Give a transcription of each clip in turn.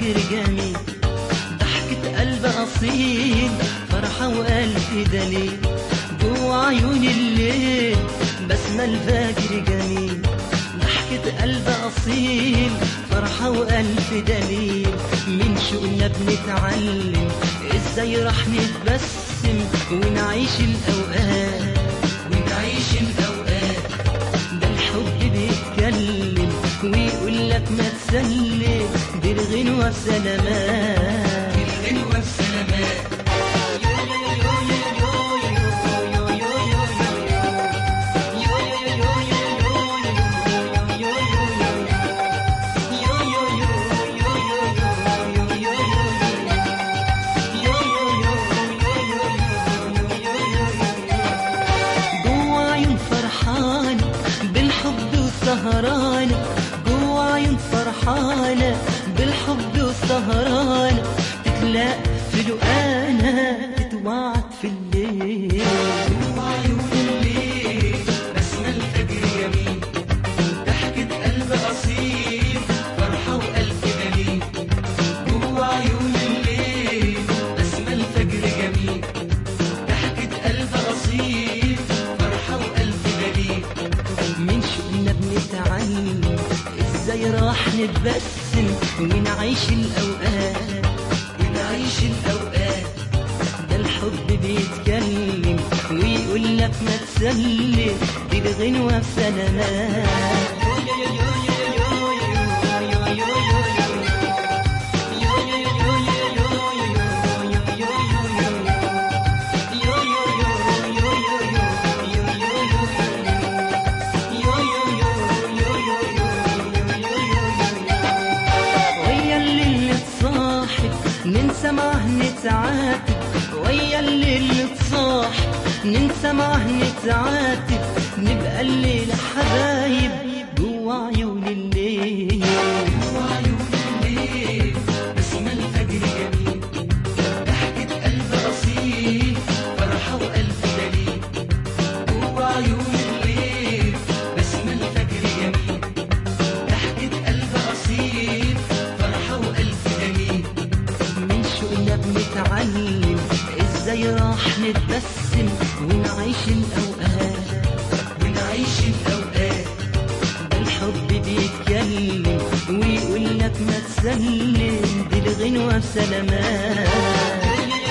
الفجر جميل ضحكة قلب أصيل فرحة وألف دليل جوا عيون الليل بسمة الفجر جميل ضحكة قلب أصيل فرحة وألف دليل من شوقنا بنتعلم ازاي راح نتبسم ونعيش الأوقات ونعيش الأوقات ده الحب بيتكلم ويقول لك ما تسلم دي الغنوة بسلامات دي الغنوة بسلامات جوا عيون فرحانة بالحب وسهرانة جوا عيون فرحانة بالحب وسهرانة تتلاقى في لقانا تتوعد في الليل جوا عيون الليل بسمة الفجر يمين ضحكة قلب أصيل فرحة وألف دليل جوا عيون الليل بسمة الفجر جميل ضحكة قلب أصيل فرحة وألف دليل من شوقنا بنتعلم ازاي راح نتبسم ونعيش الأوقات ونعيش الأوقات ده الحب بيتكلم ويقول لك ما تسلم دي الغنوة بسلامات ويا اللي تصاحب ننسى معه نتعاتب ويا اللي تصاحب ننسى معه نتعاتب نبقى الليلة حبايب جوا عيون الليل جوا عيون الليل بسمة الفجر جميل ضحكة قلب أصيل فرحة وألف دليل جوا عيون الليل بسمة الفجر جميل ضحكة قلب أصيل فرحة وألف دليل من شوقنا بنتعلم ازاي راح نتبسم ونعيش الأوقات ونعيش الأوقات ده الحب بيتكلم ويقول لك ما تسلم دي الغنوة بسلامات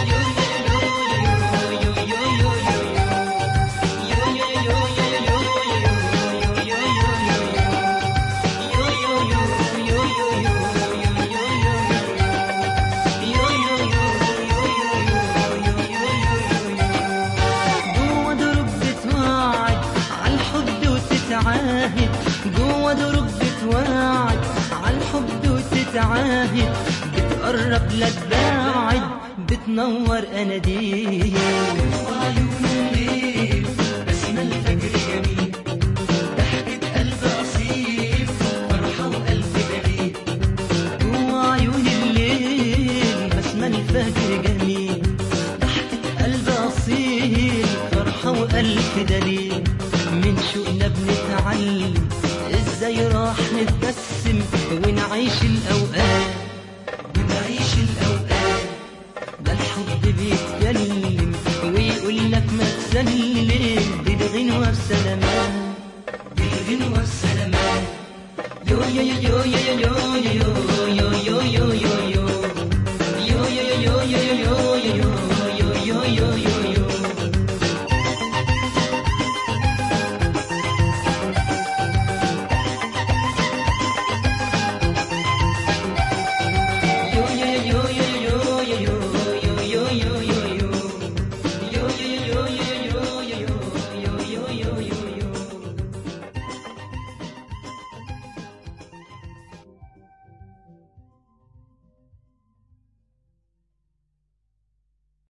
جوا دروب بتوعد عالحب وتتعاهد جوا دروب بتوعد عالحب وتتعاهد بتقرب لا تباعد بتنور اناديل جوا عيون الليل بسمة الفجر جميل ضحكة قلب أصيل فرحة وألف دليل جوا عيون الليل بسمة الفجر جميل ضحكة قلب أصيل فرحة وألف دليل من شوقنا بنتعلم ازاي راح نتبسم ونعيش الأوقات ونعيش الأوقات ده الحب بيتكلم ويقول لك ما تسلم دي الغنوة بسلامات دي الغنوة بسلامات يو يو يو يو يو يو